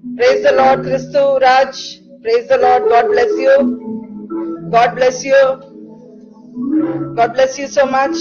Praise the Lord, Christu, Raj. Praise the Lord. God bless you. God bless you. God bless you so much.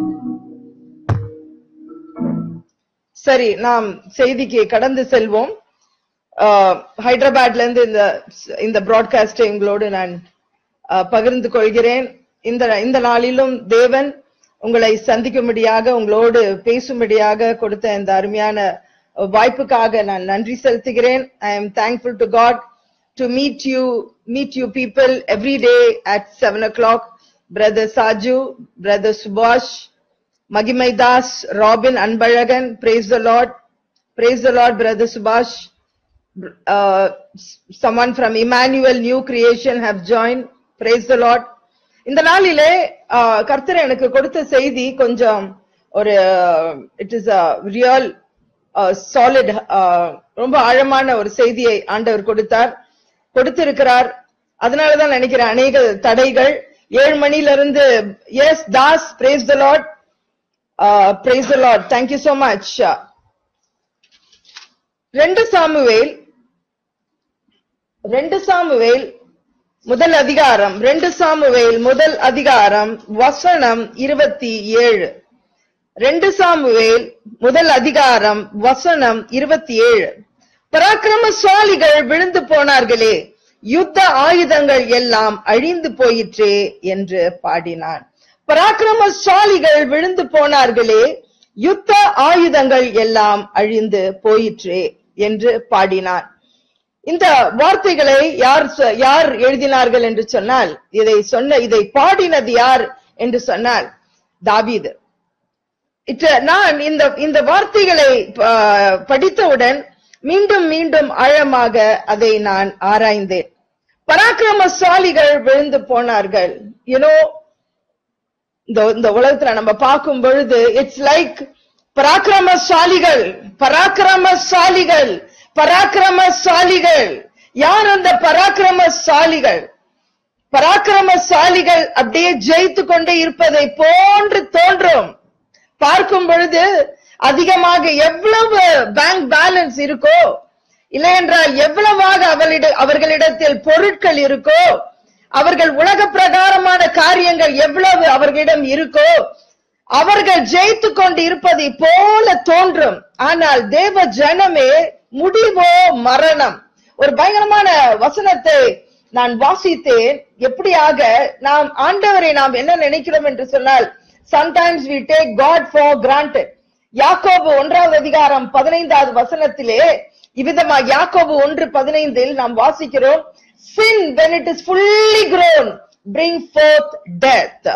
சரி நாம் செய்திக்கு கடந்து செல்வோம் ஆஹ், ஹைதராபாத்ல இருந்து இந்த இந்த பிராட்காஸ்டை உங்களோடு நான் ஆஹ், பகிர்ந்து கொள்கிறேன் இந்த இந்த நாளிலும் தேவன் உங்களை சந்திக்கும்படியாக உங்களோடு பேசும்படியாக கொடுத்த இந்த அருமையான வாய்ப்புக்காக நான் நன்றி செலுத்துகிறேன் I am thankful to God to meet you meet you people every day at seven o'clock brother Saju brother Subash Magimai Das Robin Anbazhagan praise the lord praise the lord brother subash uh, someone from emmanuel new creation have joined praise the lord இந்த நாளிலே uh, கர்த்தர் எனக்கு கொடுத்த செய்தி கொஞ்சம் ஒரு it is a real solid ரொம்ப ஆழமான ஒரு செய்தியை ஆண்டவர் கொடுத்தார் கொடுத்திருக்கிறார் அதனாலதான் நினைக்கிறேன் அநேக தடைகள் ஏழு மணில இருந்து எஸ் தாஸ் praise the lord praise the lord thank you so much ரெண்டு சாமுவேல் ரெண்டு சாமுவேல் முதல் அதிகாரம் ரெண்டு சாமுவேல் முதல் அதிகாரம் வசனம் இருபத்தி ஏழு ரெண்டு சாமுவேல் முதல் அதிகாரம் வசனம் இருபத்தி ஏழு பராக்கிரமசாலிகள் விழுந்து போனார்களே யுத்த ஆயுதங்கள் எல்லாம் அழிந்து போயிற்றே என்று பாடினான் பராக்கிரமசாலிகள் விழுந்து போனார்களே யுத்த ஆயுதங்கள் எல்லாம் அழிந்து போயிற்றே என்று பாடினான் இந்த வார்த்தைகளை யார் சொ- யார் எழுதினார்கள் என்று சொன்னால் இதை சொன்ன இதை பாடினது யார் என்று சொன்னால் தாவீது இட் நான் இந்த இந்த வார்த்தைகளை ப- படித்தவுடன் மீண்டும் மீண்டும் ஆழமாக அதை நான் ஆராய்ந்தேன் பராக்கிரமசாலிகள் விழுந்து போனார்கள் யூனோ இந்த இந்த உலகத்துல நம்ம பார்க்கும் பொழுது இட்ஸ் லைக் பராக்கிரமசாலிகள் பராக்கிரமசாலிகள் பராக்கிரமசாலிகள் யார் அந்த பராக்கிரமசாலிகள் பராக்கிரமசாலிகள் அப்படியே ஜெயித்து கொண்டே இருப்பதை போன்று தோன்றும் பார்க்கும் பொழுது அதிகமாக எவ்வளவு பேங்க் பேலன்ஸ் இருக்கோ இல்லை என்றால் எவ்வளவாக அவளிட அவர்களிடத்தில் பொருட்கள் இருக்கோ அவர்கள் உலக பிரகாரமான காரியங்கள் எவ்வளவு அவர்களிடம் இருக்கோ அவர்கள் ஜெயித்து கொண்டு இருப்பதை போல தோன்றும் ஆனால் தேவ ஜனமே முடிவோ மரணம் ஒரு பயங்கரமான வசனத்தை நான் வாசித்தேன் எப்படியாக நாம் ஆண்டவரை நாம் என்ன நினைக்கிறோம் என்று சொன்னால் sometimes we take God for granted யாக்கோபு ஒன்றாவது அதிகாரம் பதினைந்தாவது வசனத்திலே இவ்விதமா யாக்கோபு ஒன்று பதினைந்தில் நாம் வாசிக்கிறோம் sin when it is fully grown bring forth death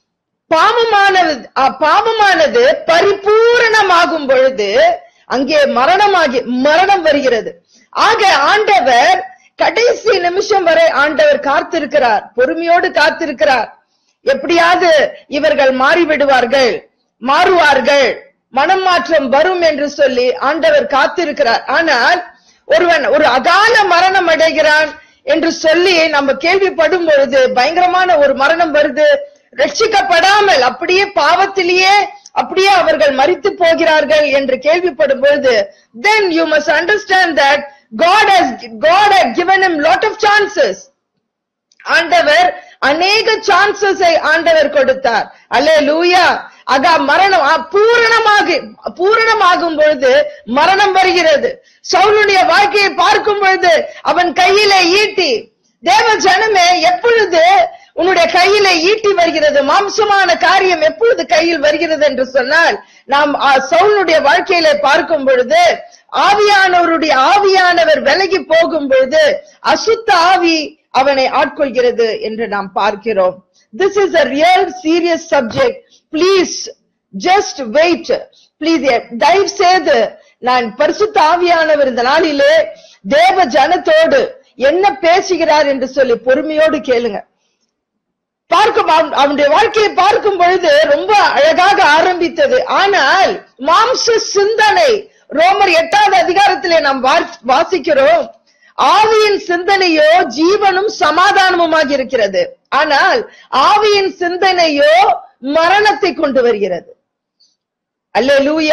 பாவமானது அ, பாவமானது பரிபூரணமாகும் பொழுது அங்கே மரணமாகி மரணம் வருகிறது ஆக ஆண்டவர் கடைசி நிமிஷம் வரை ஆண்டவர் காத்திருக்கிறார் பொறுமையோடு காத்திருக்கிறார் எப்படியாவது இவர்கள் மாறிவிடுவார்கள் மாறுவார்கள் மனம் மாற்றம் வரும் என்று சொல்லி ஆண்டவர் காத்திருக்கிறார் ஆனால் ஒருவன் ஒரு அகால மரணம் அடைகிறான் என்று சொல்லி நம்ம கேள்விப்படும் பொழுது பயங்கரமான ஒரு மரணம் வருது ரட்சிக்கப்படாமல் அப்படியே பாவத்திலேயே அப்படியே அவர்கள் மரித்து போகிறார்கள் என்று கேள்விப்படும் பொழுது then you must understand that God has God had given him lot of chances ஆண்டவர் அநேக சான்சஸை ஆண்டவர் கொடுத்தார் அல்லே லூயா அகா மரணம் அ, பூரணமாக பூரணமாகும் பொழுது மரணம் வருகிறது சவுலுடைய வாழ்க்கையை பார்க்கும் பொழுது அவன் கையிலே ஈட்டி தேவ ஜனமே எப்பொழுது உன்னுடைய கையில ஈட்டி வருகிறது மாம்சமான காரியம் எப்பொழுது கையில் வருகிறது என்று சொன்னால் நாம் ஆ, சவுலுடைய வாழ்க்கையில பார்க்கும் பொழுது ஆவியானவருடைய ஆவியானவர் விலகி போகும் பொழுது அசுத்த ஆவி அவனை ஆட்கொள்கிறது என்று நாம் பார்க்கிறோம் this is a real serious subject please just wait please தயவு செய்து நான் பரிசுத்த ஆவியானவர் இந்த நாளிலே தேவ ஜனத்தோடு என்ன பேசுகிறார் என்று சொல்லி பொறுமையோடு கேளுங்க பார்க்கும் அவன்- அவனுடைய வாழ்க்கையை பார்க்கும் பொழுது ரொம்ப அழகாக ஆரம்பித்தது ஆனால் மாம்ச சிந்தனை ரோமர் எட்டாவது அதிகாரத்திலே நாம் வாஸ்- வாசிக்கிறோம் ஆவியின் சிந்தனையோ ஜீவனும் சமாதானமுமாக இருக்கிறது ஆனால் ஆவியின் சிந்தனையோ மரணத்தை கொண்டு வருகிறது அல்லேலூயா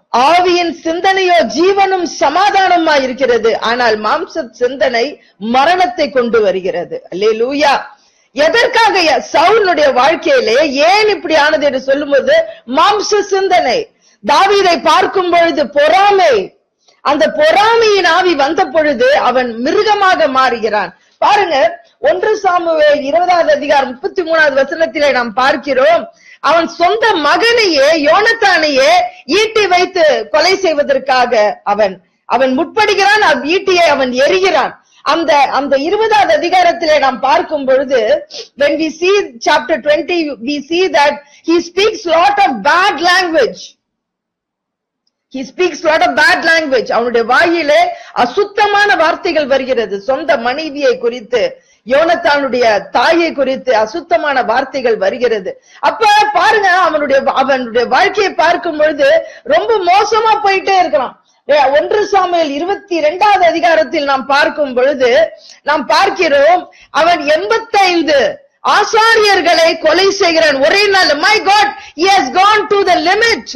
ஆவியின் சிந்தனையோ ஜீவனும் சமாதானமா இருக்கிறது ஆனால் மாம்ச சிந்தனை மரணத்தை கொண்டு வருகிறது அல்லேலூயா எதற்காக ய- சவுலுடைய வாழ்க்கையிலே ஏன் இப்படி ஆனது என்று சொல்லும்போது மாம்ச சிந்தனை தாவீதை பார்க்கும் பொழுது பொறாமை அந்த பொறாமையின் ஆவி வந்த பொழுது அவன் மிருகமாக மாறுகிறான் பாருங்க ஒன்று சாமுவேல் இருபதாவது அதிகாரம் முப்பத்தி மூணாவது வசனத்திலே நாம் பார்க்கிறோம் அவன் சொந்த மகனையே யோனத்தானையே ஈட்டி வைத்து கொலை செய்வதற்காக அவன் அவன் முற்படுகிறான் அவ் ஈட்டியை அவன் எரிகிறான் அந்த அந்த இருபதாவது அதிகாரத்திலே நாம் பார்க்கும் பொழுது when we see chapter 20 we see that he speaks lot of bad language he speaks lot of bad language அவனுடைய வாயிலே அசுத்தமான வார்த்தைகள் வருகிறது சொந்த மனைவியை குறித்து யோனத்தானுடைய தாயை குறித்து அசுத்தமான வார்த்தைகள் வருகிறது அப்ப பாருங்க அவனுடைய அவனுடைய வாழ்க்கையை பார்க்கும் பொழுது ரொம்ப மோசமா போயிட்டே இருக்கிறான் ஏ, ஒன்று சாமுவேல் இருபத்தி இரண்டாவது அதிகாரத்தில் நாம் பார்க்கும் பொழுது நாம் பார்க்கிறோம் அவன் எண்பத்தைந்து ஆசாரியர்களை கொலை செய்கிறான் ஒரே நாள் my God he has gone to the limit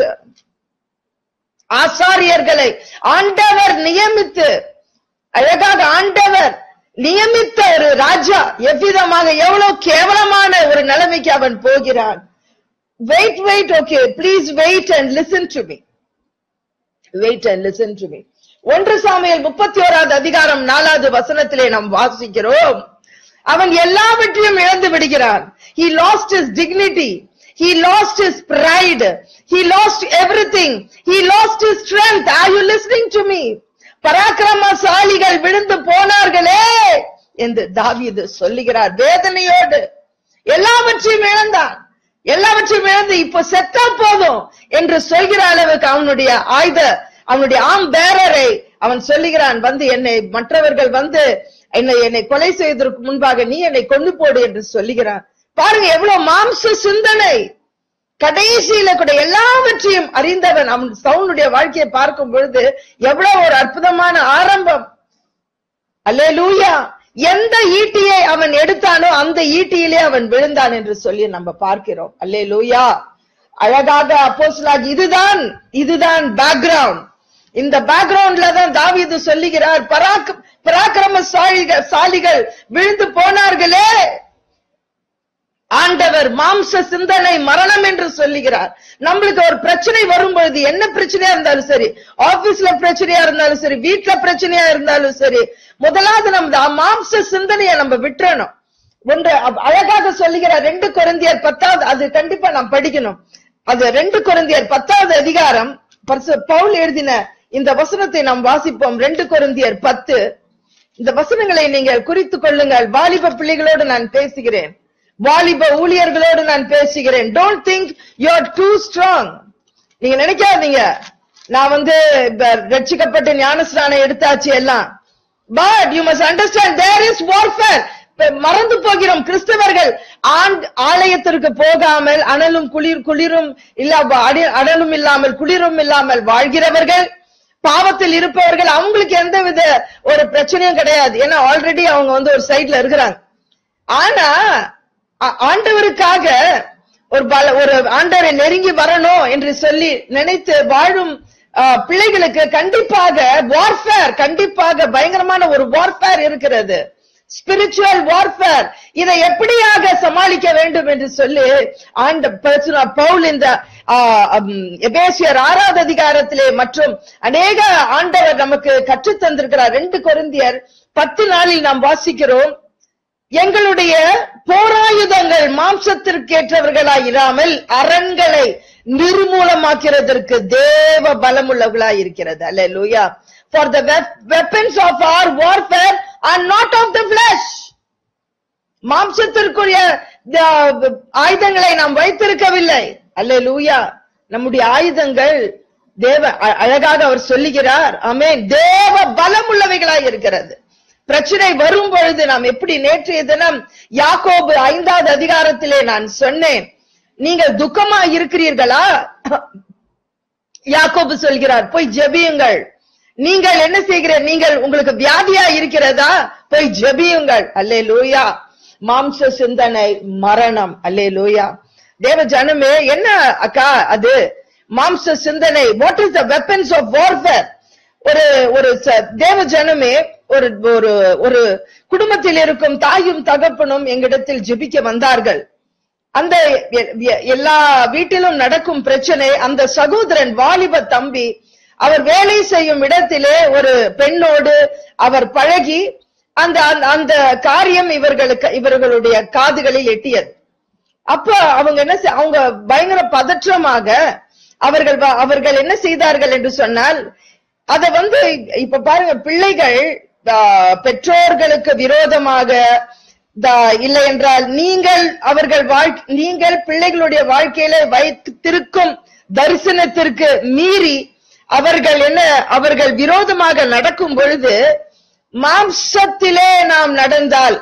ஆசாரியர்களை ஆண்டவர் நியமித்து அழகாக ஆண்டவர் நியமித்த ஒரு ராஜா எவ்விதமாக எவ்வளவு கேவலமான ஒரு நிலைமைக்கு அவன் போகிறான் wait wait okay please wait and listen to me wait and listen to me ஒன்று சாமியல் முப்பத்தி ஓராவது அதிகாரம் நாலாவது வசனத்திலே நாம் வாசிக்கிறோம் அவன் எல்லாவற்றையும் இழந்து விடுகிறான் he lost his dignity he lost his pride he lost everything he lost his strength are you listening to me பராக்கிரமசாலிகள் விழுந்து போனார்களே என்று தாவீது சொல்லுகிறார் வேதனையோடு எல்லாவற்றையும் இழந்தான் எல்லாவற்றையும் இழந்து இப்ப செத்தா போதும் என்று சொல்கிற அளவுக்கு அவனுடைய ஆயுத அவனுடைய ஆம் பேரரை அவன் சொல்லுகிறான் வந்து என்னை மற்றவர்கள் வந்து என்னை என்னை கொலை செய்வதற்கு முன்பாக நீ என்னை கொண்டு போடு என்று சொல்லுகிறான் பாருங்க எவ்வளவு மாம்ச சிந்தனை கடைசியில கூட எல்லாவற்றையும் அறிந்தவன் அவன் சவுனுடைய வாழ்க்கையை பார்க்கும் பொழுது எவ்வளவு ஒரு அற்புதமான ஆரம்பம் அல்லேலூயா எந்த ஈட்டியை அவன் எடுத்தானோ அந்த ஈட்டியிலே அவன் விழுந்தான் என்று சொல்லி நம்ம பார்க்கிறோம் அல்லேலூயா அழகாக அப்போஸ்தலர் இதுதான் இதுதான் பேக்ரவுண்ட் இந்த பேக்ரவுண்ட்ல தான் தாவீது சொல்லுகிறார் பராக் பராக்கிரம சாலிகள் சாலிகள் விழுந்து போனார்களே ஆண்டவர் மாம்ச சிந்தனை மரணம் என்று சொல்லுகிறார் நம்மளுக்கு ஒரு பிரச்சனை வரும்பொழுது என்ன பிரச்சனையா இருந்தாலும் சரி ஆபீஸ்ல பிரச்சனையா இருந்தாலும் சரி வீட்டுல பிரச்சனையா இருந்தாலும் சரி முதலாவது நம்ம அந்த மாம்ச சிந்தனையை நம்ம விட்டுறணும் ஒன்று அ- அழகாக சொல்லுகிறார் ரெண்டு கொரிந்தியர் பத்தாவது அது கண்டிப்பா நாம் படிக்கணும் அது ரெண்டு கொரிந்தியர் பத்தாவது அதிகாரம் பரிசு பவுல் எழுதின இந்த வசனத்தை நாம் வாசிப்போம் ரெண்டு கொரிந்தியர் பத்து இந்த வசனங்களை நீங்கள் குறித்துக் கொள்ளுங்கள் வாலிப பிள்ளைகளோடு நான் பேசுகிறேன் வாலிப ஊழியர்களோடு நான் பேசுகிறேன் don't think you are too strong நீங்க நினைக்காதீங்க நான் வந்து இப்ப ரட்சிக்கப்பட்டு ஞானஸ்நானம் எடுத்தாச்சு எல்லாம் but you must understand there is warfare மறந்து போகிறோம் கிறிஸ்தவர்கள் ஆண்ட் ஆலயத்திற்கு போகாமல் அனலும் குளிர் குளிரும் இல்ல அடி- அனலும் இல்லாமல் குளிரும் இல்லாமல் வாழ்கிறவர்கள் பாவத்தில் இருப்பவர்கள் அவங்களுக்கு எந்த வித ஒரு பிரச்சனையும் கிடையாது ஏன்னா ஆல்ரெடி அவங்க வந்து ஒரு சைட்ல இருக்கிறாங்க ஆனா ஆ- ஆண்டவருக்காக ஒரு பல ஒரு ஆண்டவரை நெருங்கி வரணும் என்று சொல்லி நினைத்து வாழும் ஆ, பிள்ளைகளுக்கு கண்டிப்பாக வார்ஃபேர் கண்டிப்பாக பயங்கரமான ஒரு வார்ஃபேர் இருக்கிறது ஸ்பிரிச்சுவல் வார்ஃபேர் இதை எப்படியாக சமாளிக்க வேண்டும் என்று சொல்லி ஆண்ட பரிசுத்த பவுல் இந்த ஆ, ம், எபேசியர் ஆறாவது அதிகாரத்திலே மற்றும் அநேக ஆண்டவர் நமக்கு கற்றுத் தந்திருக்கிறார் ரெண்டு கொரிந்தியர் பத்து நாளில் நாம் வாசிக்கிறோம் எங்களுடைய போராயுதங்கள் மாம்சத்திற்கேற்றவர்களாய் இராமல் அரண்களை நிர்மூலமாக்கிறதற்கு தேவ பலமுள்ளவர்களாய் இருக்கிறது அல்ல லூயா for the weapons of our warfare are not of the flesh மாம்சத்திற்குரிய த- ஆயுதங்களை நாம் வைத்திருக்கவில்லை அல்ல லூயா நம்முடைய ஆயுதங்கள் தேவ அ- அழகாக அவர் சொல்லுகிறார் ஆமென் தேவ பலம் உள்ளவைகளாய் இருக்கிறது பிரச்சனை வரும் பொழுது நாம் எப்படி நேற்றைய தினம் யாக்கோபு ஐந்தாவது அதிகாரத்திலே நான் சொன்னேன் நீங்கள் துக்கமா இருக்கிறீர்களா யாக்கோபு சொல்கிறார் போய் ஜெபியுங்கள் நீங்கள் என்ன செய்கிறீர்கள் நீங்கள் உங்களுக்கு வியாதியா இருக்கிறதா போய் ஜெபியுங்கள் அல்லே லூயா மாம்ச சிந்தனை மரணம் அல்லே லூயா தேவ ஜனமே என்ன அக்கா அது மாம்ச சிந்தனை what is the weapons of warfare ஒரு ஒரு ச- தேவ ஜனமே ஒரு ஒரு ஒரு குடும்பத்தில் இருக்கும் தாயும் தகப்பனும் எங்களிடத்தில் ஜெபிக்க வந்தார்கள் அந்த எ- எ- எல்லா வீட்டிலும் நடக்கும் பிரச்சனை அந்த சகோதரன் வாலிப தம்பி அவர் வேலை செய்யும் இடத்திலே ஒரு பெண்ணோடு அவர் பழகி அந்த அந்த- அந்த காரியம் இவர்களுக்கு இவர்களுடைய காதுகளில் எட்டியது அப்ப அவங்க என்ன செய்- அவங்க பயங்கர பதற்றமாக அவர்கள் வ- அவர்கள் என்ன செய்தார்கள் என்று சொன்னால் அத வந்து இப்ப பாருங்க பிள்ளைகள் ஆ, பெற்றோர்களுக்கு விரோதமாக தா- இல்லை என்றால் நீங்கள் அவர்கள் வாழ்க்கை நீங்கள் பிள்ளைகளுடைய வாழ்க்கையில வைத்திருக்கும் தரிசனத்திற்கு மீறி அவர்கள் என்ன அவர்கள் விரோதமாக நடக்கும் பொழுது மாம்சத்திலே நாம் நடந்தால்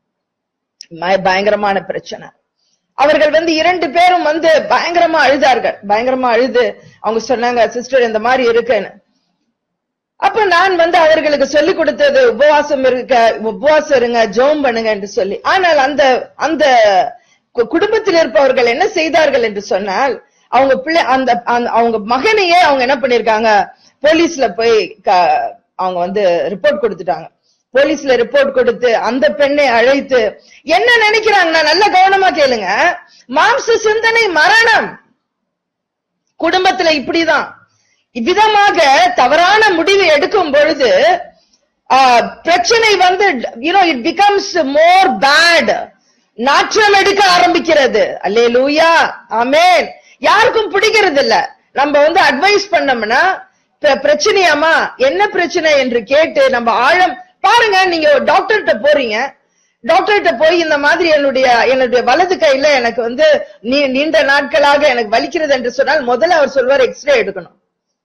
ம- பயங்கரமான பிரச்சனை அவர்கள் வந்து இரண்டு பேரும் வந்து பயங்கரமா அழுதார்கள் பயங்கரமா அழுது அவங்க சொன்னாங்க சிஸ்டர் இந்த மாதிரி இருக்குன்னு அப்ப நான் வந்து அவர்களுக்கு சொல்லிக் கொடுத்தது உபவாசம் இருக்க உபவாசம் இருங்க ஜெபம் பண்ணுங்க என்று சொல்லி ஆனால் அந்த அந்த கு- குடும்பத்தில் இருப்பவர்கள் என்ன செய்தார்கள் என்று சொன்னால் அவங்க பிள்ளை அந்த அந்த- அவங்க மகனையே அவங்க என்ன பண்ணிருக்காங்க போலீஸ்ல போய் க- அவங்க வந்து ரிப்போர்ட் கொடுத்துட்டாங்க போலீஸ்ல ரிப்போர்ட் கொடுத்து அந்த பெண்ணை அழைத்து என்ன நினைக்கிறாங்கன்னா நல்ல கவனமா கேளுங்க மாம்ச சிந்தனை மரணம் குடும்பத்துல இப்படிதான் இவ்விதமாக தவறான முடிவு எடுக்கும் பொழுது ஆஹ், பிரச்சனை வந்து you know it becomes more bad நாற்றம் எடுக்க ஆரம்பிக்கிறது அல்லே லூயா ஆமேன் யாருக்கும் பிடிக்கிறது இல்ல நம்ம வந்து அட்வைஸ் பண்ணோம்னா பிர- பிரச்சனையாமா என்ன பிரச்சனை என்று கேட்டு நம்ம ஆழம் பாருங்க நீங்க டாக்டர்கிட்ட போறீங்க டாக்டர்கிட்ட போய் இந்த மாதிரி என்னுடைய என்னுடைய வலது கையில எனக்கு வந்து நீ- நீண்ட நாட்களாக எனக்கு வலிக்கிறது என்று சொன்னால் முதல்ல அவர் சொல்வார் எக்ஸ்ரே எடுக்கணும்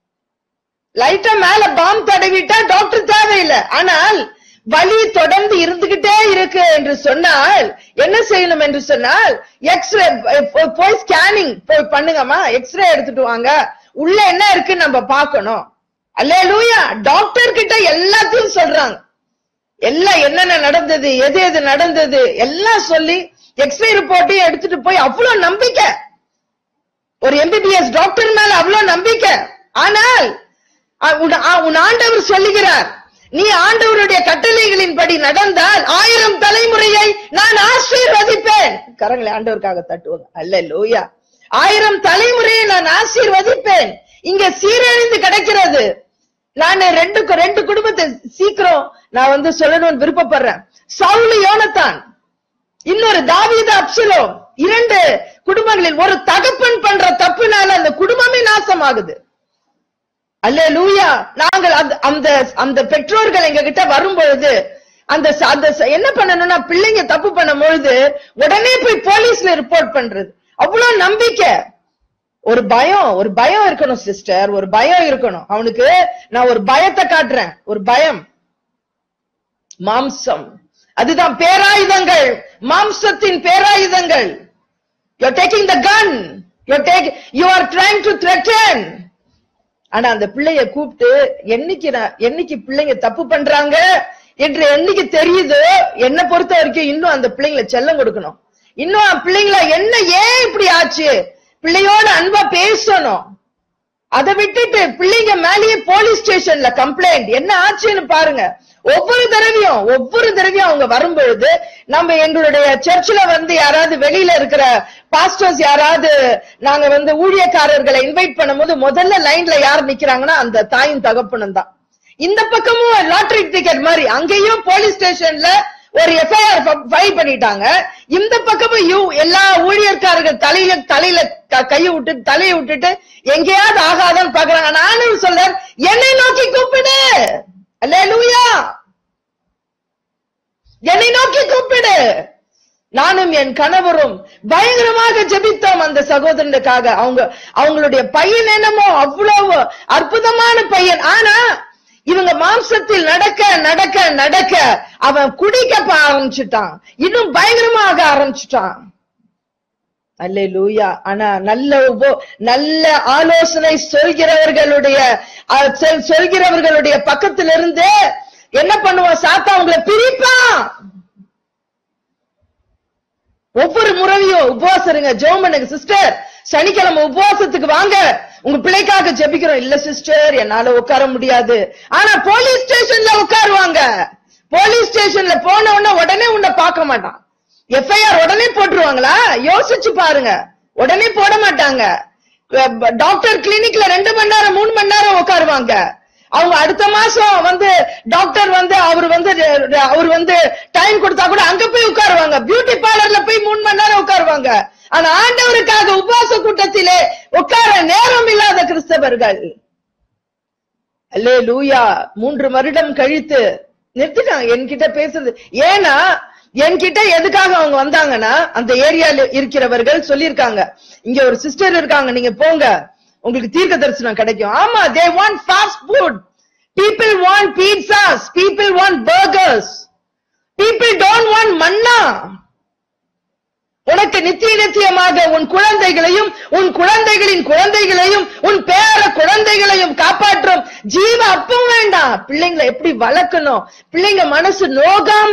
லைட்டா மேல பாம் தடவிட்டா டாக்டர் தேவையில்லை ஆனால் வலி தொடர்ந்து இருந்துகிட்டே இருக்கு என்று சொன்னால் என்ன செய்யணும் என்று சொன்னால் எக்ஸ்ரே போய் ஸ்கேனிங் போய் பண்ணுங்கம்மா எக்ஸ்ரே எடுத்துட்டு வாங்க உள்ள என்ன இருக்கு நம்ம பார்க்கணும் அல்லே லூயா டாக்டர் கிட்ட எல்லாத்தையும் சொல்றாங்க எல்லாம் என்னென்ன நடந்தது எது எது நடந்தது எல்லாம் சொல்லி எக்ஸ்ரே ரிப்போர்ட்டையும் எடுத்துட்டு போய் அவ்வளவு நம்பிக்கை ஒரு எம்பிபிஎஸ் டாக்டர் மேல அவ்வளவு நம்பிக்கை ஆனால் அ- உன் ஆ- உன் ஆண்டவர் சொல்லுகிறார் நீ ஆண்டவருடைய கட்டளைகளின்படி நடந்தால் ஆயிரம் தலைமுறையை நான் ஆசீர்வதிப்பேன் கரங்களை ஆண்டவருக்காக தட்டுவாங்க அல்ல லோயா ஆயிரம் தலைமுறையை நான் ஆசீர்வதிப்பேன் இங்க சீரழிந்து கிடக்கிறது நான் ரெண்டு கு- ரெண்டு குடும்பத்தை சீக்கிரம் நான் வந்து சொல்லணும்னு விருப்பப்படுறேன் சவுலு யோனத்தான் இன்னொரு தாவீது அப்சலோம் இரண்டு குடும்பங்களில் ஒரு தகப்பன் பண்ற தப்புனால அந்த குடும்பமே நாசமாகுது அல்லே லூயா நாங்கள் அந்த- அந்த அந்த பெற்றோர்கள் எங்க கிட்ட வரும் பொழுது அந்த ச- அந்த ச- என்ன பண்ணணும்னா பிள்ளைங்க தப்பு பண்ணும் பொழுது உடனே போய் போலீஸ்ல ரிப்போர்ட் பண்றது அவ்வளவு நம்பிக்கை ஒரு பயம் ஒரு பயம் இருக்கணும் சிஸ்டர் ஒரு பயம் இருக்கணும் அவனுக்கு நான் ஒரு பயத்தை காட்டுறேன் ஒரு பயம் மாம்சம் அதுதான் பேராயுதங்கள் மாம்சத்தின் பேராயுதங்கள் you taking the gun you take you are trying to threaten ஆனா அந்த பிள்ளைய கூப்பிட்டு என்னைக்கு நான் என்னைக்கு பிள்ளைங்க தப்பு பண்றாங்க என்று என்னைக்கு தெரியுதோ என்ன பொறுத்த வரைக்கும் இன்னும் அந்த பிள்ளைங்களை செல்லம் கொடுக்கணும் இன்னும் அந்த பிள்ளைங்கள என்ன ஏன் இப்படி ஆச்சு பிள்ளையோட அன்பா பேசணும் அதை விட்டுட்டு பிள்ளைங்க மேலேயே போலீஸ் ஸ்டேஷன்ல கம்ப்ளைண்ட் என்ன ஆச்சுன்னு பாருங்க ஒவ்வொரு தடவையும் ஒவ்வொரு தடவையும் அவங்க வரும்பொழுது நம்ம எங்களுடைய சர்ச்சில் வந்து யாராவது வெளியில இருக்கிற பாஸ்டர்ஸ் யாராவது நாங்க வந்து ஊழியக்காரர்களை இன்வைட் பண்ணும்போது முதல்ல லைன்ல யார் நிக்கிறாங்கன்னா அந்த தாயும் தகப்பனும் தான் இந்த பக்கமும் லாட்டரி டிக்கெட் மாதிரி அங்கேயும் போலீஸ் ஸ்டேஷன்ல ஒரு எஃப்ஐஆர் ஃபைல் பண்ணிட்டாங்க இந்த பக்கமும் யூ எல்லா ஊழியர்காரர்கள் தலையில தலையில க- கையை விட்டு தலையை விட்டுட்டு எங்கேயாவது ஆகாதான்னு பாக்குறாங்க நானும் சொல்றேன் என்னை நோக்கி கூப்பிடு அல்லேலூயா என்னை நோக்கி கூப்பிடு நானும் என் கணவரும் பயங்கரமாக ஜெபித்தோம் அந்த சகோதரனுக்காக அவங்க அவங்களுடைய பையன் என்னமோ அவ்வளவு அற்புதமான பையன் ஆனா இவங்க மாம்சத்தில் நடக்க நடக்க நடக்க அவன் குடிக்க ப- ஆரம்பிச்சுட்டான் இன்னும் பயங்கரமாக ஆரம்பிச்சுட்டான் அல்லே லூயா ஆனா நல்ல உபோ நல்ல ஆலோசனை சொல்கிறவர்களுடைய அஹ், சொல்- சொல்கிறவர்களுடைய பக்கத்திலிருந்து என்ன பண்ணுவான் சாத்தா அவங்களை பிரிப்பான் ஒவ்வொரு முறையும் உபவாசம் இருங்க ஜெபம் பண்ணுங்க சிஸ்டர் சனிக்கிழமை உபவாசத்துக்கு வாங்க உங்க பிள்ளைக்காக ஜெபிக்கிறோம் இல்ல சிஸ்டர் என்னால உட்கார முடியாது ஆனா போலீஸ் ஸ்டேஷன்ல உட்காருவாங்க போலீஸ் ஸ்டேஷன்ல போன உடனே உடனே உன்னை பார்க்க மாட்டான் எஃப்ஐஆர் உடனே போட்டுருவாங்களா யோசிச்சு பாருங்க உடனே போட மாட்டாங்க டாக்டர் கிளினிக்ல ரெண்டு மணி நேரம் மூணு மணி நேரம் உட்காருவாங்க அவங்க அடுத்த மாசம் வந்து டாக்டர் வந்து அவர் வந்து அவர் வந்து டைம் கொடுத்தா கூட அங்க போய் உட்காருவாங்க பியூட்டி பார்லர்ல போய் மூணு மணி நேரம் உட்காருவாங்க ஆனா ஆண்டவருக்காக உபவாச கூட்டத்திலே உட்கார நேரம் இல்லாத கிறிஸ்தவர்கள் அல்லே லூயா மூன்று வருடம் கழித்து நிறுத்திட்டாங்க என்கிட்ட பேசுறது ஏன்னா என்கிட்ட எதுக்காக அவங்க வந்தாங்கன்னா அந்த ஏரியால இருக்கிறவர்கள் சொல்லியிருக்காங்க இங்க ஒரு சிஸ்டர் இருக்காங்க நீங்க போங்க உங்களுக்கு தீர்க்க தரிசனம் கிடைக்கும் ஆமா they want fast food people want pizzas people want burgers people don't want manna உனக்கு நித்திய நித்தியமாக உன் குழந்தைகளையும் உன் குழந்தைகளின் குழந்தைகளையும் உன் பேர குழந்தைகளையும் காப்பாற்றும் ஜீவ அப்பம் வேண்டாம் பிள்ளைங்களை எப்படி வளர்க்கணும் பிள்ளைங்க மனசு நோகாம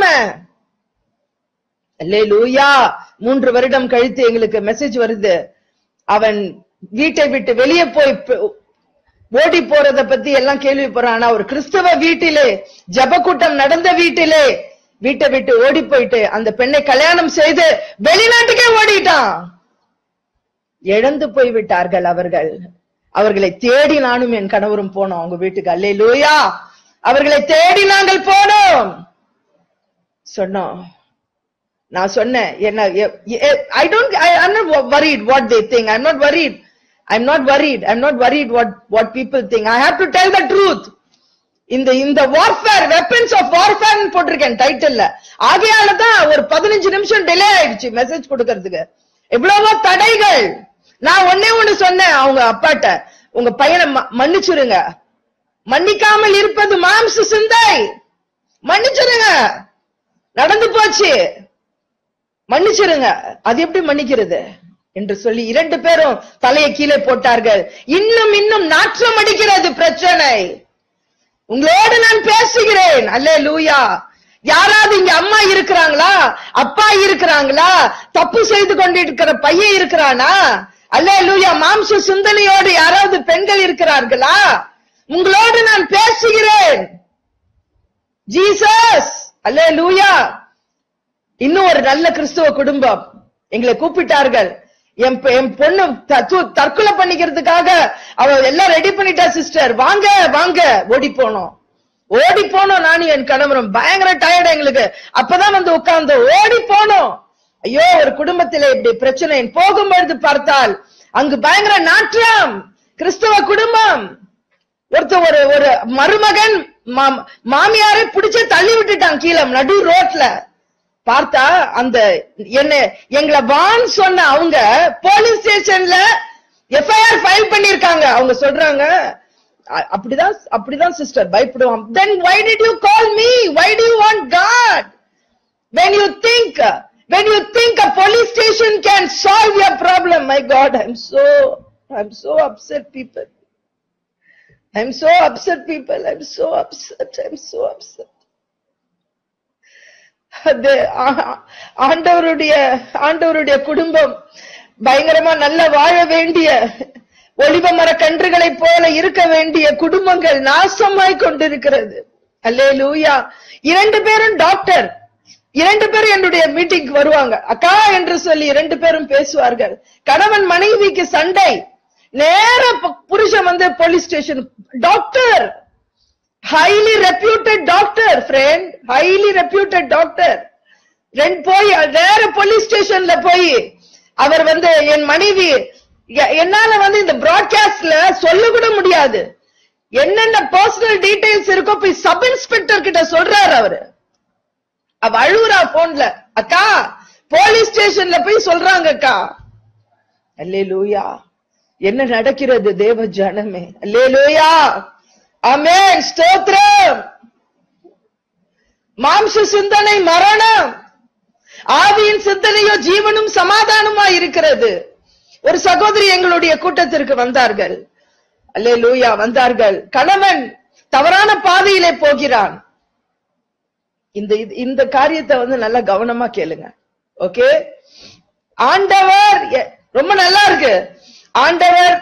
லூயா மூன்று வருடம் கழித்து எங்களுக்கு மெசேஜ் வருது அவன் வீட்டை விட்டு வெளியே போய் ப- ஓடி போறத பத்தி எல்லாம் கேள்விப்படுறான் ஆனா ஒரு கிறிஸ்தவ வீட்டிலே ஜபக்கூட்டம் நடந்த வீட்டிலே வீட்டை விட்டு ஓடி போயிட்டு அந்த பெண்ணை கல்யாணம் செய்து வெளிநாட்டுக்கே ஓடிட்டான் இழந்து போய் விட்டார்கள் அவர்கள் அவர்களை தேடி நானும் என் கணவரும் போனோம் அவங்க வீட்டுக்கு அல்லே லூயா அவர்களை தேடி நாங்கள் போனோம் சொன்னோம் நான் சொன்னேன் என்ன I don't I I'm not worried what they think I'm not worried I'm not worried I'm not worried what what people think I have to tell the truth இந்த இந்த வார்ஃபேர் வெப்பன்ஸ் ஆஃப் வார்ஃபேர் போட்டிருக்கேன் டைட்டில்ல ஆகையால தான் ஒரு பதினஞ்சு நிமிஷம் delay ஆயிடுச்சு message கொடுக்கறதுக்கு எவ்வளவோ தடைகள் நான் ஒன்னே ஒண்ணு சொன்னேன் அவங்க அப்பாட்ட உங்க பையனை ம- மன்னிச்சிருங்க மன்னிக்காமல் இருப்பது மாம்ச சிந்தை மன்னிச்சிருங்க நடந்து போச்சு மன்னிச்சிருங்க அது எப்படி மன்னிக்கிறது என்று சொல்லி இரண்டு பேரும் தலையை கீழே போட்டார்கள் இன்னும் இன்னும் நாற்றம் அடிக்கிறது பிரச்சனை உங்களோடு நான் பேசுகிறேன் அல்லே லூயா யாராவது இங்க அம்மா இருக்கிறாங்களா அப்பா இருக்கிறாங்களா தப்பு செய்து கொண்டிருக்கிற பையன் இருக்கிறானா அல்லே லூயா மாம்ச சிந்தனையோடு யாராவது பெண்கள் இருக்கிறார்களா உங்களோடு நான் பேசுகிறேன் ஜீசஸ் அல்லே லூயா இன்னும் ஒரு நல்ல கிறிஸ்துவ குடும்பம் எங்களை கூப்பிட்டார்கள் என் பொ- என் பொண்ணு த- து- தற்கொலை பண்ணிக்கிறதுக்காக அவ எல்லாம் ரெடி பண்ணிட்டா சிஸ்டர் வாங்க வாங்க ஓடி போனோம் ஓடி போனோம் நானும் என் கணவரும் பயங்கர டயர்ட் எங்களுக்கு அப்பதான் வந்து உட்கார்ந்து ஓடி போனோம் ஐயோ ஒரு குடும்பத்திலே இப்படி பிரச்சனை போகும்பொழுது பார்த்தால் அங்கு பயங்கர நாற்றம் கிறிஸ்தவ குடும்பம் ஒருத்தர் ஒரு ஒரு மருமகன் மா- மாமியாரை பிடிச்சு தள்ளி விட்டுட்டான் கீழே நடு ரோட்ல பார்த்தா அந்த என்ன எங்களை வான் சொன்ன அவங்க போலீஸ் ஸ்டேஷன்ல எஃப்ஐஆர் ஃபைல் பண்ணிருக்காங்க அவங்க சொல்றாங்க அ- அப்படிதான் அப்படிதான் சிஸ்டர் பயப்படுவோம் then why did you call me why do you want God when you think when you think a police station can solve your problem my god i'm so i'm so upset people i'm so upset people i'm so upset i'm so upset அது ஆ- ஆண்டவருடைய ஆண்டவருடைய குடும்பம் பயங்கரமா நல்ல வாழ வேண்டிய ஒளிவ மர கன்றுகளைப் போல இருக்க வேண்டிய குடும்பங்கள் நாசமாய் கொண்டிருக்கிறது அல்லே லூயா இரண்டு பேரும் டாக்டர் இரண்டு பேரும் என்னுடைய மீட்டிங்க்கு வருவாங்க அக்கா என்று சொல்லி இரண்டு பேரும் பேசுவார்கள் கணவன் மனைவிக்கு சண்டை நேர ப- புருஷன் வந்து police station doctor highly reputed doctor friend highly reputed doctor ரெண்டு போய் வேற போலீஸ் ஸ்டேஷன்ல போய் அவர் வந்து என் மனைவி எ- என்னால வந்து இந்த பிராட்காஸ்ட்ல சொல்ல கூட முடியாது என்னென்ன பர்சனல் டீடைல்ஸ் இருக்கோ போய் சப் இன்ஸ்பெக்டர் கிட்ட சொல்றாரு அவரு அவ அழுவுறா போன்ல அக்கா போலீஸ் ஸ்டேஷன்ல போய் சொல்றாங்க அக்கா அல்லேலூயா என்ன நடக்கிறது தேவ ஜனமே அல்லேலூயா ஆமென் ஸ்தோத்திரம் மாம்ச சிந்தனை மரணம் ஆவியின் சிந்தனையோ ஜீவனும் சமாதானமா இருக்கிறது ஒரு சகோதரி எங்களுடைய கூட்டத்திற்கு வந்தார்கள் அல்லேலூயா வந்தார்கள் கணவன் தவறான பாதையிலே போகிறான் இந்த இது- இந்த காரியத்தை வந்து நல்லா கவனமா கேளுங்க ஓகே ஆண்டவர் எ- ரொம்ப நல்லா இருக்கு ஆண்டவர்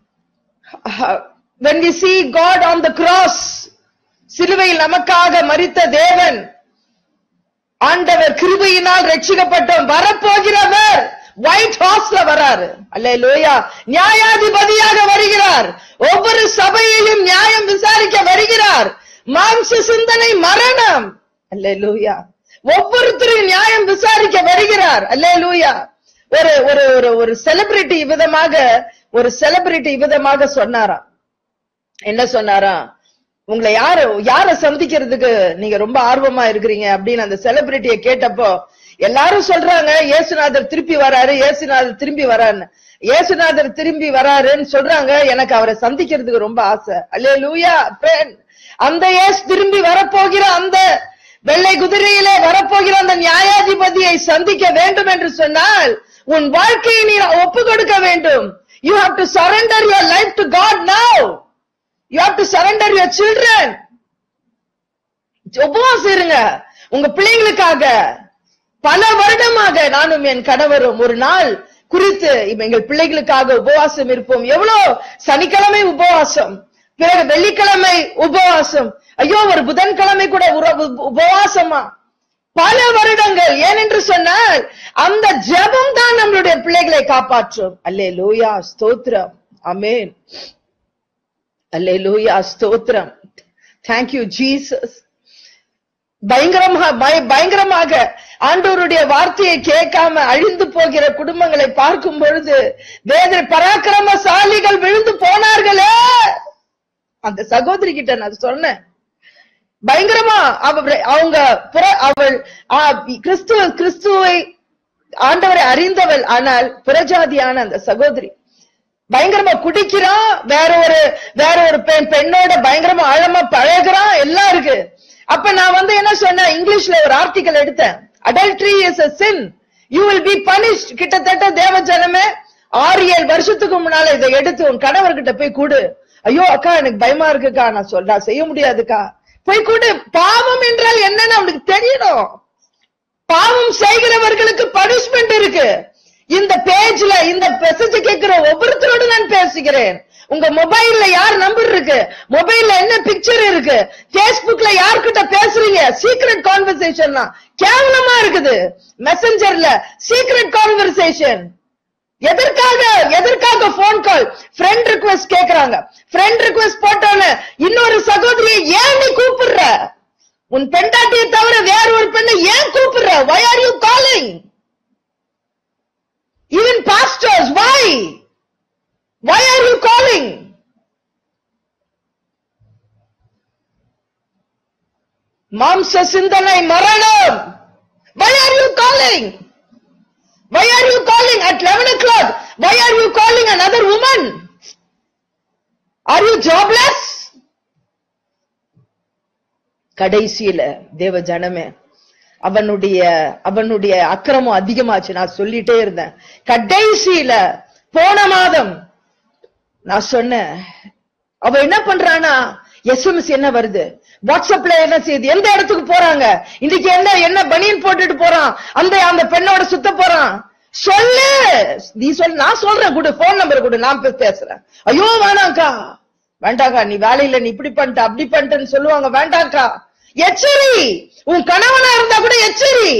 when we see God on the cross சிலுவையில் நமக்காக மரித்த தேவன் ஆண்டவர் கிருபையினால் ரட்சிக்கப்பட்டோம் வரப்போகிறவர் ஒயிட் ஹார்ஸ்ல வராரு அல்லேலூயா நியாயாதிபதியாக வருகிறார் ஒவ்வொரு சபையையும் நியாயம் விசாரிக்க வருகிறார் மாம்ச சிந்தனை மரணம் அல்லேலூயா ஒவ்வொருத்தரையும் நியாயம் விசாரிக்க வருகிறார் அல்லேலூயா ஒரு ஒரு ஒரு ஒரு செலிபிரிட்டி விதமாக ஒரு செலிபிரிட்டி விதமாக சொன்னாராம் என்ன சொன்னாரா உங்களை யாரு யார சந்திக்கிறதுக்கு நீங்க ரொம்ப ஆர்வமா இருக்கிறீங்க அப்படின்னு அந்த செலிபிரிட்டிய கேட்டப்போ எல்லாரும் சொல்றாங்க இயேசுநாதர் திருப்பி வராரு இயேசுநாதர் திரும்பி வராருன்னு இயேசுநாதர் திரும்பி வராருன்னு சொல்றாங்க எனக்கு அவரை சந்திக்கிறதுக்கு ரொம்ப ஆசை அல்லே லூயா அந்த இயேசு திரும்பி வரப்போகிற அந்த வெள்ளை குதிரையிலே வரப்போகிற அந்த நியாயாதிபதியை சந்திக்க வேண்டும் என்று சொன்னால் உன் வாழ்க்கையை நீ ஒப்பு கொடுக்க வேண்டும் you have to surrender your life to God now you have to surrender your children உபவாசம் இருங்க உங்க பிள்ளைங்களுக்காக பல வருடமாக நானும் என் கணவரும் ஒரு நாள் குறித்து இப்ப எங்கள் பிள்ளைகளுக்காக உபவாசம் இருப்போம் எவ்வளவு சனிக்கிழமை உபவாசம் பிறகு வெள்ளிக்கிழமை உபவாசம் ஐயோ ஒரு புதன்கிழமை கூட உற- உ- உபவாசமா பல வருடங்கள் ஏனென்று சொன்னால் அந்த ஜெபம் தான் நம்மளுடைய பிள்ளைகளை காப்பாற்றும் அல்லே லூயா ஸ்தோத்திரம் அமேன் அல்லே லூயா ஸ்தோத்திரம் தேங்க்யூ ஜீசஸ் பயங்கரமாக பய- பயங்கரமாக ஆண்டவருடைய வார்த்தையை கேட்காம அழிந்து போகிற குடும்பங்களை பார்க்கும் பொழுது வேதனை பராக்கிரமசாலிகள் விழுந்து போனார்களே அந்த சகோதரி கிட்ட நான் சொன்னேன் பயங்கரமா அவ அவங்க புற- அவள் ஆ, கிறிஸ்துவ கிறிஸ்துவை ஆண்டவரை அறிந்தவள் ஆனால் புறஜாதியான அந்த சகோதரி பயங்கரமா குடிக்கிறான் வேற ஒரு வேற ஒரு பெண் பெண்ணோட பயங்கரமா ஆழமா பழகுறான் எல்லாம் இருக்கு அப்ப நான் வந்து என்ன சொன்னேன் இங்கிலீஷ்ல ஒரு ஆர்டிக்கல் எடுத்தேன் adultery is a sin you will be punished கிட்டத்தட்ட தேவ ஜனமே ஆறு ஏழு வருஷத்துக்கு முன்னால இதை எடுத்து உன் கணவர்கிட்ட போய் கூடு ஐயோ அக்கா எனக்கு பயமா இருக்குக்கா நான் சொல்றா செய்ய முடியாதுக்கா போய் கூடு பாவம் என்றால் என்னன்னு அவனுக்கு தெரியணும் பாவம் செய்கிறவர்களுக்கு பனிஷ்மெண்ட் இருக்கு இந்த பேஜ்ல இந்த மெசேஜ் கேட்கிற ஒவ்வொருத்தரோடு நான் பேசுகிறேன் உங்க மொபைல்ல யார் நம்பர் இருக்கு மொபைல்ல என்ன பிக்சர் இருக்கு Facebookல யார்கிட்ட பேசுறீங்க சீக்ரெட் கான்வர்சேஷன் கேவலமா இருக்குது மெசஞ்சர்ல சீக்ரெட் கான்வர்சேஷன் எதற்காக எதற்காக போன் கால் ஃப்ரெண்ட் ரிக்வெஸ்ட் கேக்குறாங்க ஃப்ரெண்ட் ரிக்வெஸ்ட் போட்டோன்னு இன்னொரு சகோதரியை ஏன் நீ கூப்பிடுற உன் பெண்டாட்டியை தவிர வேற ஒரு பெண்ணை ஏன் கூப்பிடுற why are you calling even pastors why why are you calling மாம்ச சிந்தனை மரணம் why are you calling why are you calling at 11 o'clock why are you calling another woman are you jobless கடைசியில தேவ ஜனமே அவனுடைய அவனுடைய அக்கிரமம் அதிகமாச்சு நான் சொல்லிட்டே இருந்தேன் கடைசியில போன மாதம் நான் சொன்னேன் அவ என்ன பண்றானா எஸ்எம்எஸ் என்ன வருது வாட்ஸ்அப்ல என்ன செய்யுது எந்த இடத்துக்கு போறாங்க இன்னைக்கு என்ன என்ன பனியன் போட்டுட்டு போறான் அந்த அந்த பெண்ணோட சுத்த போறான் சொல்லு நீ சொல் நான் சொல்றேன் கொடு போன் நம்பர் கொடு நான் பே- பேசுறேன் ஐயோ வேணாம்க்கா வேண்டாக்கா நீ வேலையில நீ இப்படி பண்ணிட்ட அப்படி பண்ணிட்டேன்னு சொல்லுவாங்க வேண்டாம்க்கா எச்சரி உன் கணவனா இருந்தா கூட எச்சரி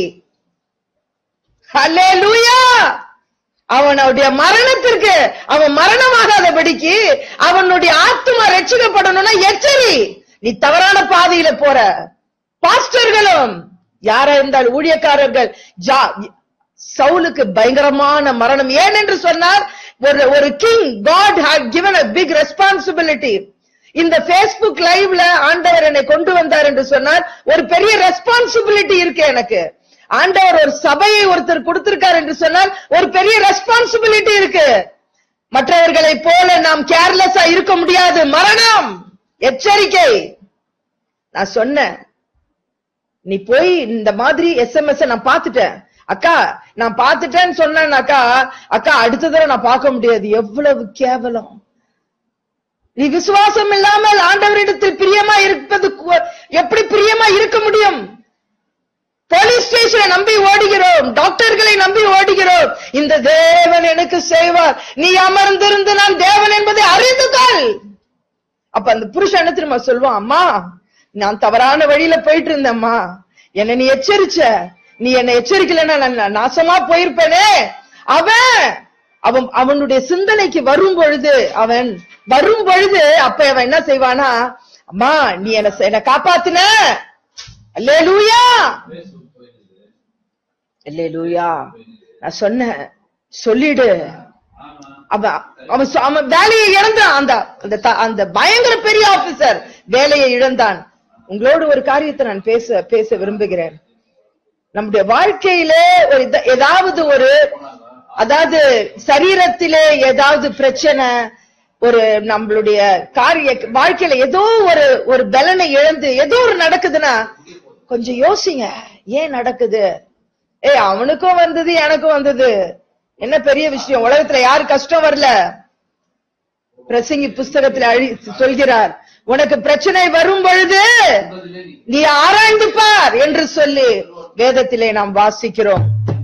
ஹalleluya அவனுடைய மரணத்திற்கு அவன் மரணமாகாதபடிக்கு அவனுடைய ஆத்துமா ரட்சிக்கப்படணும்னா எச்சரி நீ தவறான பாதையில போற பாஸ்டர்களும் யாரா இருந்தால் ஊழியக்காரர்கள் ஜா- சவுலுக்கு பயங்கரமான மரணம் ஏன் என்று சொன்னார் ஒரு ஒரு king God had given a big responsibility இந்த Facebook லைவ்ல ஆண்டவர் என்னை கொண்டு வந்தார் என்று சொன்னார் ஒரு பெரிய ரெஸ்பான்சிபிலிட்டி இருக்கு எனக்கு ஆண்டவர் ஒரு சபையை ஒருத்தர் கொடுத்திருக்கார் என்று சொன்னால் ஒரு பெரிய ரெஸ்பான்சிபிலிட்டி இருக்கு மற்றவர்களை போல நாம் கேர்லெஸ்ஸா இருக்க முடியாது மரணம் எச்சரிக்கை நான் சொன்னேன் நீ போய் இந்த மாதிரி எஸ்எம்எஸ் நான் பார்த்துட்டேன் அக்கா நான் பார்த்துட்டேன்னு சொன்னேன்னாக்கா அக்கா அடுத்த தடவை நான் பார்க்க முடியாது எவ்வளவு கேவலம் நீ விசுவாசம் இல்லாமல் ஆண்டவரிடத்தில் பிரியமா இருப்பது கு- எப்படி பிரியமா இருக்க முடியும் போலீஸ் ஸ்டேஷனை நம்பி ஓடுகிறோம் டாக்டர்களை நம்பி ஓடுகிறோம் இந்த தேவன் எனக்கு செய்வார் நீ அமர்ந்திருந்து நான் தேவன் என்பதை அறிந்து கொள் அப்ப அந்த புருஷன் என்ன திரும்ப சொல்லுவான் அம்மா நான் தவறான வழியில போயிட்டு இருந்தேம்மா என்ன நீ எச்சரிச்ச நீ என்ன எச்சரிக்கலைன்னா நான் நாசமா போயிருப்பேனே அவன் அவன் அவனுடைய சிந்தனைக்கு வரும் பொழுது அவன் வரும் பொழுது அப்ப அவன் என்ன செய்வானா அம்மா நீ என்ன என்ன காப்பாத்துன அல்லேலூயா அல்லேலூயா நான் சொன்னேன் சொல்லிடு அவன் அவன் சொ- அவன் வேலையை இழந்தான் அந்த அந்த த- அந்த பயங்கர பெரிய ஆபீசர் வேலையை இழந்தான் உங்களோடு ஒரு காரியத்தை நான் பேச பேச விரும்புகிறேன் நம்முடைய வாழ்க்கையிலே ஒரு இத- ஏதாவது ஒரு அதாவது சரீரத்திலே ஏதாவது பிரச்சனை ஒரு நம்மளுடைய காரிய வாழ்க்கையில ஏதோ ஒரு ஒரு பலனை இழந்து ஏதோ ஒரு நடக்குதுன்னா கொஞ்சம் யோசிங்க ஏன் நடக்குது ஏய் அவனுக்கும் வந்தது எனக்கும் வந்தது என்ன பெரிய விஷயம் உலகத்துல யாரு கஷ்டம் வரல பிரசங்கி புஸ்தகத்துல அழி சொல்கிறார் உனக்கு பிரச்சனை வரும் பொழுது நீ ஆராய்ந்து பார் என்று சொல்லி வேதத்திலே நாம் வாசிக்கிறோம்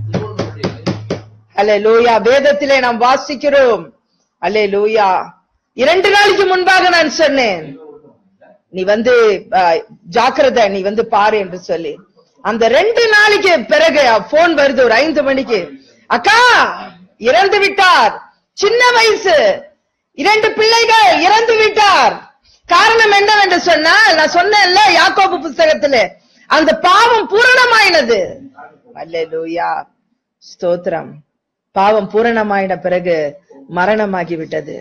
அல்லே லூயா வேதத்திலே நாம் வாசிக்கிறோம் அல்லே லூயா இரண்டு நாளைக்கு முன்பாக நான் சொன்னேன் நீ வந்து அஹ், ஜாக்கிரதை நீ வந்து பாரு என்று சொல்லி அந்த ரெண்டு நாளைக்கு பிறகு போன் வருது ஒரு ஐந்து மணிக்கு அக்கா இறந்து விட்டார் சின்ன வயசு இரண்டு பிள்ளைகள் இறந்து விட்டார் காரணம் என்னவென்று சொன்னால் நான் சொன்னேன்ல யாக்கோபு புஸ்தகத்திலே அந்த பாவம் பூரணமாயினது அல்லேலூயா ஸ்தோத்திரம் பாவம் பூரணமாயின பிறகு மரணமாகி விட்டது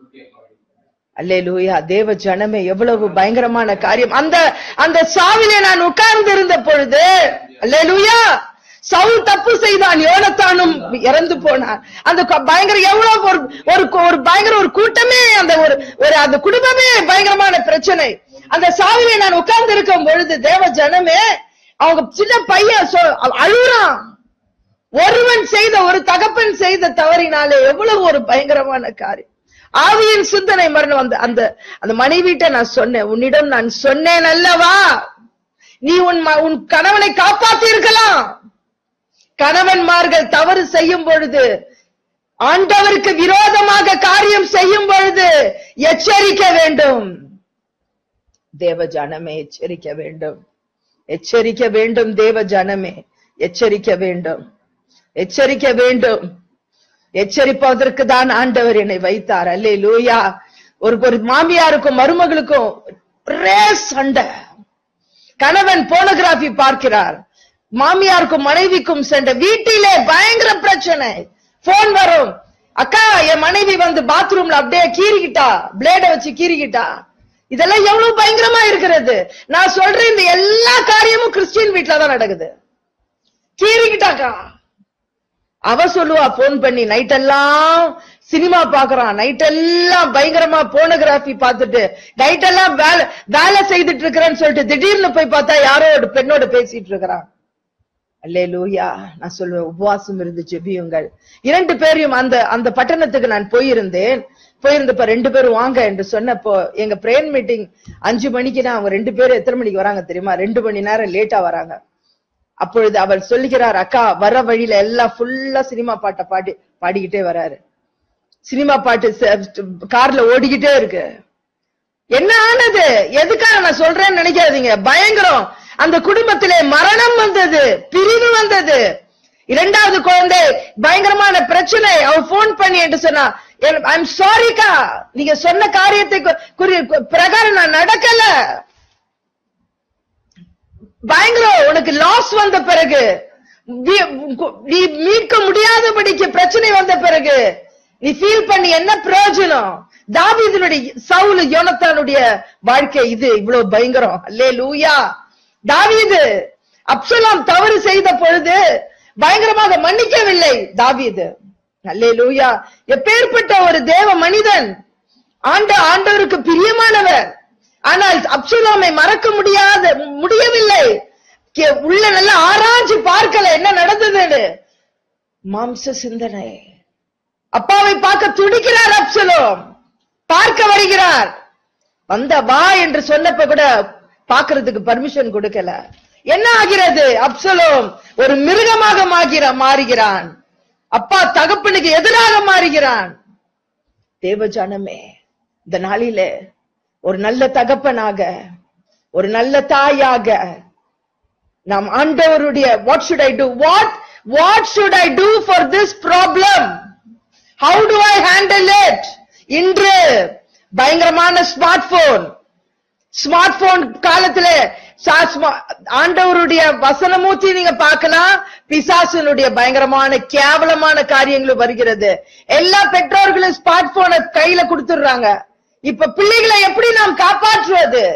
அல்லேலூயா தேவ ஜனமே எவ்வளவு பயங்கரமான காரியம் அந்த அந்த சாவிலே நான் உட்கார்ந்து இருந்த பொழுது அல்லேலூயா சவுல் தப்பு செய்தான் யோனத்தானும் இறந்து போனான் அந்த க- பயங்கர எவ்வளவு ஒரு ஒரு ஒரு பயங்கர ஒரு கூட்டமே அந்த ஒரு ஒரு அந்த குடும்பமே பயங்கரமான பிரச்சனை அந்த சாவிலே நான் உட்கார்ந்து இருக்கும் பொழுது தேவ ஜனமே அவங்க சின்ன பையன் சொ- அழுகுறான் ஒருவன் செய்த ஒரு தகப்பன் செய்த தவறினாலே எவ்வளவு ஒரு பயங்கரமான காரியம் ஆவியின் சிந்தனை மரணம் அந்த அந்த அந்த மனைவிட்ட நான் சொன்னேன் உன்னிடம் நான் சொன்னேன் அல்லவா நீ உன் ம- உன் கணவனை காப்பாத்தி இருக்கலாம் கணவன்மார்கள் தவறு செய்யும் பொழுது ஆண்டவருக்கு விரோதமாக காரியம் செய்யும் பொழுது எச்சரிக்க வேண்டும் தேவ ஜனமே எச்சரிக்க வேண்டும் எச்சரிக்க வேண்டும் தேவ ஜனமே எச்சரிக்க வேண்டும் எச்சரிக்க வேண்டும் எச்சரிப்பதற்கு தான் ஆண்டவர் என்னை வைத்தார் அல்லே லூயா ஒரு ஒரு மாமியாருக்கும் மருமகளுக்கும் ஒரே சண்டை கணவன் போனோகிராபி பார்க்கிறார் மாமியாருக்கும் மனைவிக்கும் சண்டை வீட்டிலே பயங்கர பிரச்சனை போன் வரும் அக்கா என் மனைவி வந்து பாத்ரூம்ல அப்படியே கீறிக்கிட்டா பிளேட வச்சு கீறிக்கிட்டா இதெல்லாம் எவ்வளவு பயங்கரமா இருக்கிறது நான் சொல்றேன் இந்த எல்லா காரியமும் கிறிஸ்டியன் வீட்ல தான் நடக்குது கீறிக்கிட்டாக்கா அவ சொல்லுவா போன் பண்ணி நைட் எல்லாம் சினிமா பாக்குறான் நைட் எல்லாம் பயங்கரமா போனோகிராபி பார்த்துட்டு நைட் எல்லாம் வேலை வேலை செய்துட்டு இருக்கிறேன்னு சொல்லிட்டு திடீர்னு போய் பார்த்தா யாரோ ஒரு பெண்ணோட பேசிட்டு இருக்கிறான் அல்லே லூயா நான் சொல்லுவேன் உபவாசம் இருந்து ஜெபியுங்கள் இரண்டு பேரையும் அந்த அந்த பட்டணத்துக்கு நான் போயிருந்தேன் போயிருந்தப்ப ரெண்டு பேரும் வாங்க என்று சொன்னப்போ எங்க பிரேயர் மீட்டிங் அஞ்சு மணிக்குன்னா அவங்க ரெண்டு பேரும் எத்தனை மணிக்கு வராங்க தெரியுமா ரெண்டு மணி நேரம் லேட்டா வராங்க அப்பொழுது அவர் சொல்லுகிறார் அக்கா வர வழியில எல்லாம் ஃபுல்லா சினிமா பாட்டை பாடி பாடிக்கிட்டே வராரு சினிமா பாட்டு ச- கார்ல ஓடிக்கிட்டே இருக்கு என்ன ஆனது எதுக்காக நான் சொல்றேன்னு நினைக்காதீங்க பயங்கரம் அந்த குடும்பத்திலே மரணம் வந்தது பிரிவு வந்தது இரண்டாவது குழந்தை பயங்கரமான பிரச்சனை அவ போன் பண்ணி என்று சொன்னா ஐம் சாரிக்கா நீங்க சொன்ன காரியத்தை கு- குறி- பிரகாரம் நான் நடக்கல பயங்கரம் உனக்கு லாஸ் வந்த பிறகு வி- நீ மீட்க முடியாதபடிக்கு பிரச்சனை வந்த பிறகு நீ ஃபீல் பண்ணி என்ன பிரயோஜனம் தாவீதுனுடைய சவுல் யோனத்தானுடைய வாழ்க்கை இது இவ்வளவு பயங்கரம் அல்லே லூயா தாவீது அப்சலாம் தவறு செய்த பொழுது பயங்கரமாக மன்னிக்கவில்லை தாவீது அல்லே லூயா எப்பேற்பட்ட ஒரு தேவ மனிதன் ஆண்ட ஆண்டவருக்கு பிரியமானவர் ஆனால் அப்சுலாமை மறக்க முடியாத முடியவில்லை கே- உள்ள நல்லா ஆராய்ச்சி பார்க்கல என்ன நடந்ததுன்னு மாம்ச சிந்தனை அப்பாவை பார்க்க துடிக்கிறார் அப்சலோம் பார்க்க வருகிறார் வந்த வா என்று சொன்னப்ப கூட பார்க்கிறதுக்கு பர்மிஷன் கொடுக்கல என்ன ஆகிறது அப்சலோம் ஒரு மிருகமாக மாகிற மாறுகிறான் அப்பா தகப்பனுக்கு எதிராக மாறுகிறான் தேவஜானமே இந்த நாளிலே ஒரு நல்ல தகப்பனாக ஒரு நல்ல தாயாக நாம் ஆண்டவருடைய what should I do what what should I do for this problem how do I handle it இன்று பயங்கரமான ஸ்மார்ட் போன் ஸ்மார்ட் போன் காலத்துல சா- ஸ்மா- ஆண்டவருடைய வசனமூர்த்தி நீங்க பார்க்கலாம் பிசாசனுடைய பயங்கரமான கேவலமான காரியங்களும் வருகிறது எல்லா பெற்றோர்களும் ஸ்மார்ட் போனை கையில கொடுத்துடுறாங்க இப்ப பிள்ளைகளை எப்படி நாம் காப்பாற்றுவது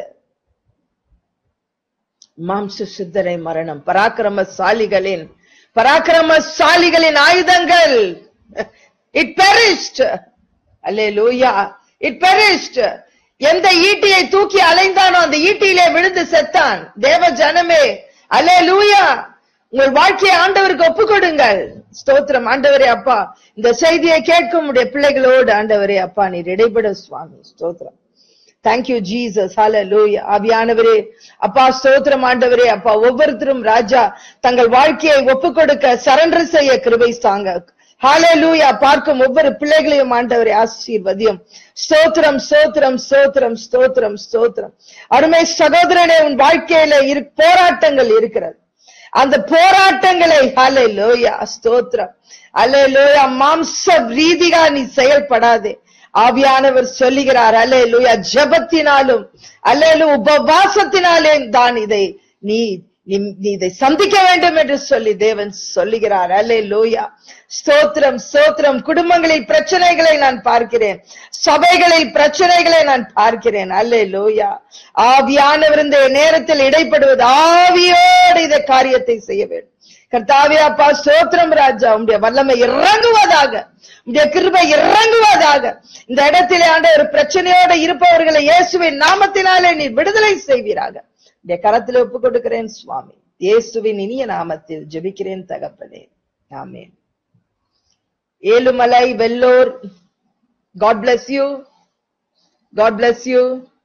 மாம்ச சித்தரை மரணம் பராக்கிரமசாலிகளின் பராக்கிரமசாலிகளின் ஆயுதங்கள் இட் பெரிஸ்ட் அல்லேலூயா இட் பெரிஸ்ட் எந்த ஈட்டியை தூக்கி அலைந்தானோ அந்த ஈட்டியிலே விழுந்து செத்தான் தேவ ஜனமே அல்லேலூயா உங்கள் வாழ்க்கையை ஆண்டவருக்கு ஒப்பு கொடுங்கள் ஸ்தோத்திரம் ஆண்டவரே அப்பா இந்த செய்தியை கேட்கும் உடைய பிள்ளைகளோடு ஆண்டவரே அப்பா நீர் இடைபட சுவாமி ஸ்தோத்திரம் தேங்க்யூ ஜீசஸ் ஹalleluya ஆவியானவரே அப்பா ஸ்தோத்திரம் ஆண்டவரே அப்பா ஒவ்வொருத்தரும் ராஜா தங்கள் வாழ்க்கையை ஒப்பு கொடுக்க சரண்டர் செய்ய கிருபை தாங்க ஹalleluya பார்க்கும் ஒவ்வொரு பிள்ளைகளையும் ஆண்டவரே ஆசீர்வதியும் ஸ்தோத்திரம் ஸ்தோத்திரம் ஸ்தோத்திரம் ஸ்தோத்திரம் ஸ்தோத்திரம் அருமை சகோதரனே உன் வாழ்க்கையில இரு போராட்டங்கள் இருக்கிறது அந்த போராட்டங்களை ஹalleluya ஸ்தோத்திரம் ஹalleluya மாம்ச ரீதியா நீ செயல்படாதே ஆவியானவர் சொல்லுகிறார் அல்லேலூயா ஜெபத்தினாலும் அல்லேலு உபவாசத்தினாலே தான் இதை நீ நீ- நீ இதை சந்திக்க வேண்டும் என்று சொல்லி தேவன் சொல்லுகிறார் அல்லே லூயா ஸ்தோத்திரம் ஸ்தோத்திரம் குடும்பங்களில் பிரச்சனைகளை நான் பார்க்கிறேன் சபைகளில் பிரச்சனைகளை நான் பார்க்கிறேன் அல்லே லூயா ஆவியானவர் இந்த நேரத்தில் இடைப்படுவது ஆவியோடு இந்த காரியத்தை செய்ய வேண்டும் கர்த்தாவே அப்பா ஸ்தோத்திரம் ராஜா உம்முடைய வல்லமை இறங்குவதாக உம்முடைய கிருபை இறங்குவதாக இந்த இடத்திலே ஆண்ட ஒரு பிரச்சனையோட இருப்பவர்களை இயேசுவின் நாமத்தினாலே நீ விடுதலை செய்வீராக உடைய கரத்தில் ஒப்பு கொடுக்கிறேன் சுவாமி இயேசுவின் இனிய நாமத்தில் ஜெபிக்கிறேன் தகப்பனே ஆமென் Ezhumalai Vellore God bless you God bless you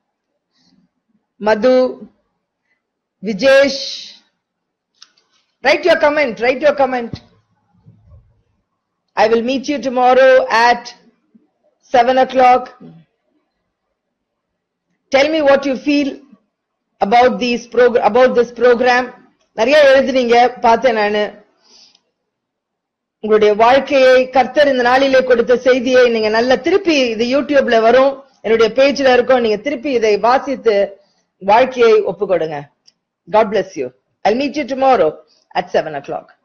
Madhu Vijesh Write your comment. Write your comment. I will meet you tomorrow at 7 o'clock. Tell me what you feel about these prog- about this program. நிறைய எழுதுனீங்க பார்த்தேன் நானு உங்களுடைய வாழ்க்கையை கர்த்தர் இந்த நாளிலே கொடுத்த செய்தியை நீங்க நல்ல திருப்பி இது யூடியூப்ல வரும் என்னுடைய பேஜ்ல இருக்கும் நீங்க திருப்பி இதை வாசித்து வாழ்க்கையை ஒப்பு கொடுங்க God bless you. I'll meet you tomorrow at 7 o'clock.